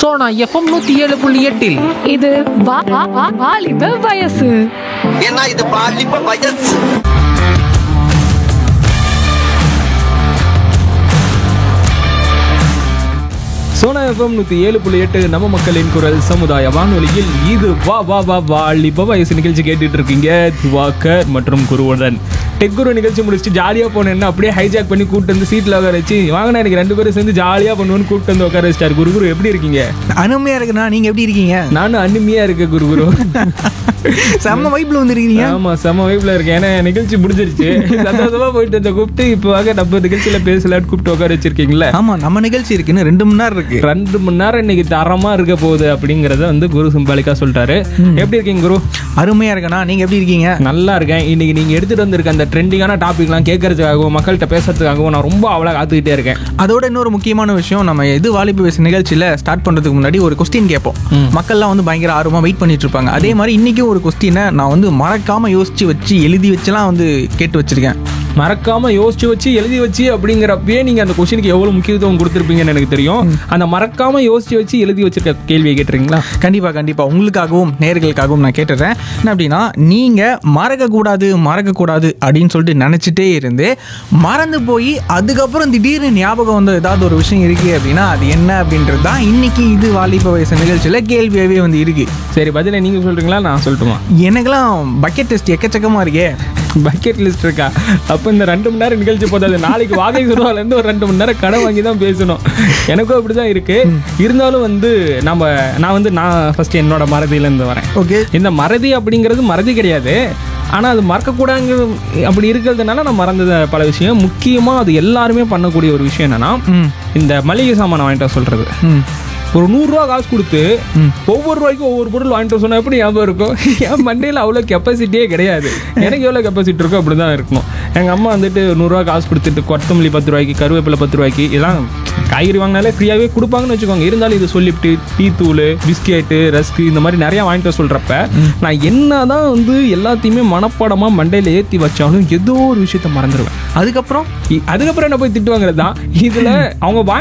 Sona FM நூத்தி ஏழு புள்ளி எட்டில் இது வா- வா- வா- வாலிப வயசு ஏன்னா இது பாலிப்ப வயசு சோனா எஃப்எம் நூற்றி ஏழு புள்ளி எட்டு நம்ம மக்களின் குரல் சமுதாய வானொலியில் இது வா வா வா வாலிப வயசு நிகழ்ச்சி கேட்டுட்டு இருக்கீங்க திவாகர் மற்றும் குருவுடன் டெக் குரு நிகழ்ச்சி முடிச்சுட்டு ஜாலியாக போனேன்னா அப்படியே ஹைஜாக் பண்ணி கூப்பிட்டு வந்து சீட்டில் உட்கார வச்சு வாங்கினா எனக்கு ரெண்டு பேரும் சேர்ந்து ஜாலியாக பண்ணுவோன்னு கூப்பிட்டு வந்து உட்கார வச்சிட்டார் குரு குரு எப்படி இருக்கீங்க அருமையா இருக்குண்ணா நீங்க எப்படி இருக்கீங்க நானும் அனுமையாக இருக்கேன் குரு குரு செம்ம வைப்ல வந்துருக்கீங்க ஆமா செம வைப்ல இருக்கேன் ஏன்னா என் நிகழ்ச்சி முடிஞ்சிருச்சு சந்தோஷமா போயிட்டு இந்த கூப்பிட்டு இப்போ வாங்க நம்ம நிகழ்ச்சியில பேசலான்னு கூப்பிட்டு உட்கார வச்சிருக்கீங்களா ஆமா நம்ம நிகழ்ச்சி இருக்குன்னு ரெண்டு மணி நேரம் இருக்கு ரெண்டு மணி நேரம் இன்னைக்கு தரமா இருக்க போகுது அப்படிங்கறத வந்து குரு சிம்பாலிக்கா சொல்லிட்டாரு எப்படி இருக்கீங்க குரு அருமையா இருக்கண்ணா நீங்க எப்படி இருக்கீங்க நல்லா இருக்கேன் இன்னைக்கு நீங்க எடுத்துட்டு வந்திருக்க அந்த ட்ரெண்டிங்கான டாபிக்லாம் கேட்கறதுக்காகவும் மக்கள்கிட்ட பேசுறதுக்காகவும் நான் ரொம்ப அவளா காத்துக்கிட்டே இருக்கேன் அதோட இன்னொரு முக்கியமான விஷயம் நம்ம இது வாலிப பேச நிகழ்ச்சியில ஸ்டார்ட் பண்றதுக்கு முன்னாடி ஒரு கொஸ்டின் கேட்போம் மக்கள்லாம் வந்து பயங்கர ஆர்வமா வெயிட் பண்ணிட்டு இருப்பாங்க அதே மாதிரி இன்னைக்கும் ஒரு கொஸ்டினை நான் வந்து மறக்காம யோசிச்சு வச்சு எழுதி வச்சுலாம் வந்து கேட்டு வச்சிருக்கேன் மறக்காம யோசிச்சு வச்சு எழுதி வச்சு அப்படிங்கிறப்பயே நீங்க அந்த கொஸ்டினுக்கு எவ்வளவு முக்கியத்துவம் கொடுத்துருப்பீங்கன்னு எனக்கு தெரியும் அந்த மறக்காம யோசிச்சு வச்சு எழுதி வச்சிருக்க கேள்வியை கேட்டுறீங்களா கண்டிப்பா கண்டிப்பா உங்களுக்காகவும் நேர்களுக்காகவும் நான் கேட்டுறேன் என்ன அப்படின்னா நீங்க மறக்கக்கூடாது மறக்கக்கூடாது அப்படின்னு சொல்லிட்டு நினைச்சிட்டே இருந்து மறந்து போய் அதுக்கப்புறம் திடீர்னு ஞாபகம் வந்து ஏதாவது ஒரு விஷயம் இருக்கு அப்படின்னா அது என்ன அப்படின்றது தான் இன்னைக்கு இது வாலிப வயசு நிகழ்ச்சியில கேள்வியாவே வந்து இருக்கு சரி பதிலை நீங்க சொல்றீங்களா நான் சொல்லட்டுமா எனக்கெல்லாம் பக்கெட் டெஸ்ட் எக்கச்சக்கமா இருக்கே பக்கெட் லிஸ்ட் இருக்கா அப்போ இந்த ரெண்டு மணி நேரம் நிகழ்ச்சி போதாது நாளைக்கு வாகை சுருவாலேருந்து ஒரு ரெண்டு மணி நேரம் கடன் வாங்கி தான் பேசணும் எனக்கும் அப்படி தான் இருக்கு இருந்தாலும் வந்து நம்ம நான் வந்து நான் ஃபர்ஸ்ட் என்னோட மறதியிலேருந்து வரேன் ஓகே இந்த மறதி அப்படிங்கிறது மறதி கிடையாது ஆனால் அது மறக்கக்கூடாங்க அப்படி இருக்கிறதுனால நான் மறந்தது பல விஷயம் முக்கியமாக அது எல்லாருமே பண்ணக்கூடிய ஒரு விஷயம் என்னன்னா ம் இந்த மளிகை சாமானை வாங்கிட்டு வர சொல்றது ம் ஒரு நூறுரூவா காசு கொடுத்து ஒவ்வொரு ரூபாய்க்கும் ஒவ்வொரு பொருள் வாங்கிட்டு வர சொன்னா எப்படி ஞாபகம் இருக்கும் என் மண்டையில் அவ்வளோ கெப்பாசிட்டியே கிடையாது எனக்கு எவ்வளோ கெப்பாசிட்டி இருக்கோ அப்படி தான் இருக்கணும் எங்கள் அம்மா வந்துட்டு நூறுரூவா காசு கொடுத்துட்டு கொத்தமல்லி பத்து ரூபாய்க்கு கருவேப்பிலை பத்து ரூபாய்க்கு இதெல்லாம் காய்கறி வாங்கினாலே ஃப்ரீயாகவே கொடுப்பாங்கன்னு வச்சுக்கோங்க இருந்தாலும் இது சொல்லிவிட்டு டீ தூள் பிஸ்கெட்டு ரஸ்க்கு இந்த மாதிரி நிறையா வாங்கிட்டு வர சொல்கிறப்ப நான் என்ன தான் வந்து எல்லாத்தையுமே மனப்பாடமாக மண்டையில் ஏற்றி வச்சாலும் ஏதோ ஒரு விஷயத்த மறந்துடுவேன் அதுக்கப்புறம் இ- அதுக்கப்புறம் என்ன போய் திட்டு வாங்குறது தான் இதில் அவங்க வாங்கி